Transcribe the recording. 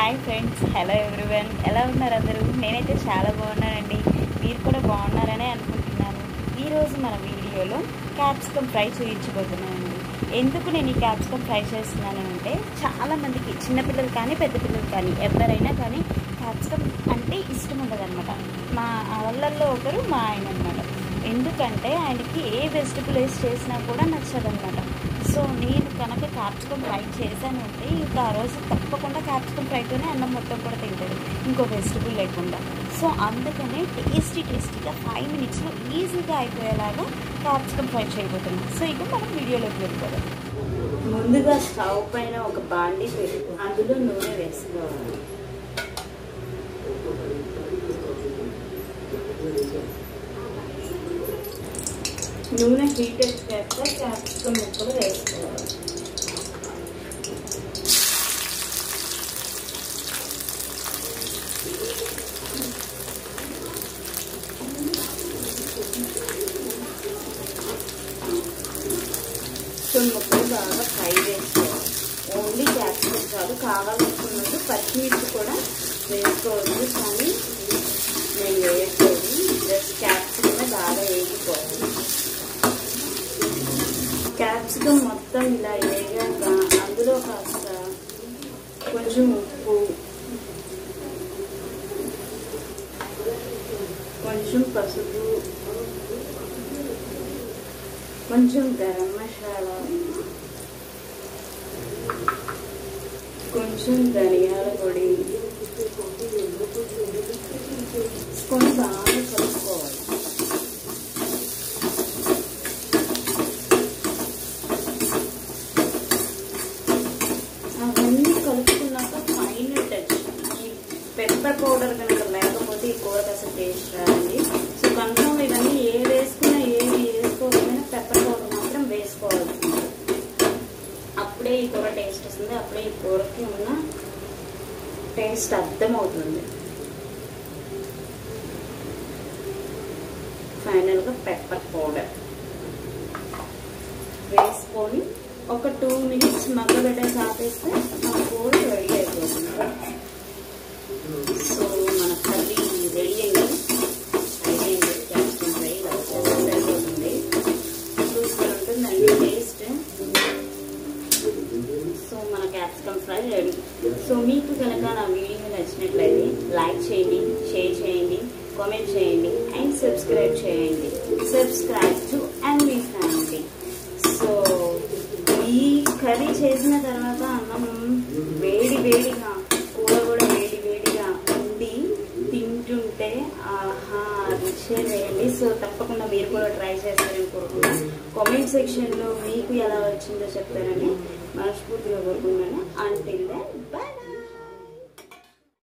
hi friends hello everyone ఎలా ఉన్నారు అందరూ నేనైతే చాలా బాగున్నానండి మీరు కూడా బాగున్నారనే అనుకుంటున్నాను ఈరోజు మన వీడియోలో క్యాప్సికమ్ ఫ్రై చూపించబోతున్నానండి ఎందుకు నేను ఈ క్యాప్సికమ్ ఫ్రై చేస్తున్నాను అంటే చాలామందికి చిన్నపిల్లలు కానీ పెద్ద పిల్లలు కానీ ఎవరైనా కానీ క్యాప్సికమ్ అంటే ఇష్టం ఉండదన్నమాట మా వాళ్ళల్లో ఒకరు మా ఆయన అనమాట ఎందుకంటే ఆయనకి ఏ వెజిటబుల్ వేసి చేసినా కూడా నచ్చదన్నమాట సో నేను కనుక క్యాప్సికమ్ ఫ్రై చేశాను అంటే ఇంకా ఆ రోజు తప్పకుండా క్యాప్సికమ్ ఫ్రైతోనే అన్నం మొత్తం కూడా తింటాడు ఇంకో వెజిటబుల్ లేకుండా సో అందుకనే టేస్టీ టేస్టీగా ఫైవ్ మినిట్స్లో ఈజీగా అయిపోయేలాగా క్యాప్సికమ్ ఫ్రై చేయబోతున్నాం సో ఇక మనం వీడియోలోకి వెళ్ళిపోదాం ముందుగా స్టవ్ పైన ఒక బాండి పెట్టి అందులో నూనె వేసుకోవాలి నూనె హీట్ ఎక్కాక క్యాప్సికమ్ ముక్కలు వేసుకోవాలి సో ముక్కలు బాగా ఫ్రై చేసుకోవాలి ఓన్లీ క్యాప్సికమ్ కాదు కావాలనుకున్నట్టు పచ్చిమిర్చి కూడా వేసుకోవచ్చు కానీ నేను వేయట్లేదు జస్ట్ క్యాప్సికమే బాగా వేగిపోవాలి క్యాప్సికమ్ మొత్తం ఇలా వేగాక అందులో కాస్త కొంచెం ఉప్పు కొంచెం పసుపు కొంచెం గరం మసాలా కొంచెం ధనియాల పొడి కొంచెం బాగా కలుపుకోవాలి అవన్నీ కలుపుకున్నాక ఫైన్ టచ్ ఈ పెప్పర్ పౌడర్ కనుక లేకపోతే ఈ కూరకు అసలు టేస్ట్ రాదండి సో కన్ఫర్మ్ ఇవన్నీ ఏ వేసుకున్నా ఏమి వేసుకోకపోయినా పెప్పర్ పౌడర్ మాత్రం వేసుకోవాల్సింది అప్పుడే ఈ కూర టేస్ట్ వస్తుంది అప్పుడే ఈ కూరకి ఉన్న టేస్ట్ అర్థమవుతుంది ఫైనల్గా పెప్పర్ పౌడర్ వేసుకొని ఒక టూ మినిట్స్ మగ్గబెట్టేసి ఆపేస్తే మన కూర రెడీ అయిపోతుంది సో మన కర్రీ రెడీ అయింది అయిపోయింది క్యాప్సికమ్ ఫ్రై ఇలా వచ్చేస్తే సరిపోతుంది సూపర్ ఉంటుందండి టేస్ట్ సో మన క్యాప్సికమ్ ఫ్రై రెడీ సో మీకు కనుక నా వీడియో నచ్చినట్లయితే లైక్ చేయండి షేర్ చేయండి కామెంట్ చేయండి అండ్ సబ్స్క్రైబ్ చేయండి సబ్స్క్రైబ్ టు అండ్ మీ ఫ్యామిలీ సో ఈ కర్రీ చేసిన తర్వాత అన్నం వేడి వేడిగా కూర కూడా వేడి వేడిగా ఉండి తింటుంటే ఆహా రుచే వేయండి సో తప్పకుండా మీరు కూడా ట్రై చేస్తారని కోరుకుంటున్నాను కామెంట్ సెక్షన్లో మీకు ఎలా వచ్చిందో చెప్తారని మనస్ఫూర్తిగా కోరుకున్నాను అంటిల్ దెన్ బై